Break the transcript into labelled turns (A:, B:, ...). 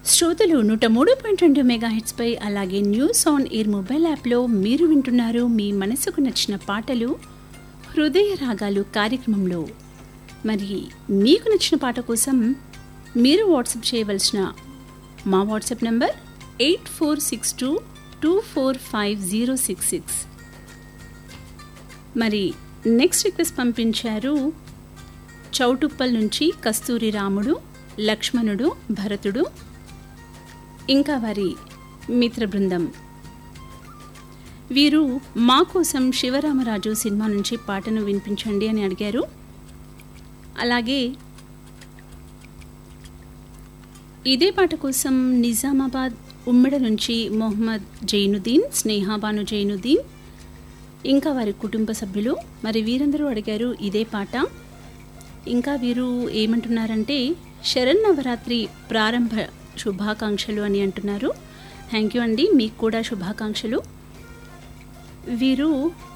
A: శ్రోతలు నూట మూడు పాయింట్ రెండు మెగాహెట్స్పై అలాగే న్యూస్ ఆన్ ఎయిర్ మొబైల్ యాప్లో మీరు వింటున్నారు మీ మనసుకు నచ్చిన పాటలు హృదయ రాగాలు కార్యక్రమంలో మరి మీకు నచ్చిన పాట కోసం మీరు వాట్సాప్ చేయవలసిన మా WhatsApp number eight four six two two four five zero six six మరి నెక్స్ట్ రిక్వెస్ట్ పంపించారు చౌటుప్పల్ నుంచి కస్తూరి రాముడు లక్ష్మణుడు భరతుడు ఇంకా వారి మిత్ర బృందం వీరు మా కోసం శివరామరాజు సినిమా నుంచి పాటను వినిపించండి అని అడిగారు అలాగే ఇదే పాట కోసం నిజామాబాద్ ఉమ్మెడ నుంచి మొహమ్మద్ జైనుద్దీన్ స్నేహాబాను జైనుద్దీన్ ఇంకా వారి కుటుంబ సభ్యులు మరి వీరందరూ అడిగారు ఇదే పాట ఇంకా వీరు ఏమంటున్నారంటే శరన్నవరాత్రి ప్రారంభ శుభాకాంక్షలు అని అంటున్నారు థ్యాంక్ యూ అండి మీకు కూడా శుభాకాంక్షలు వీరు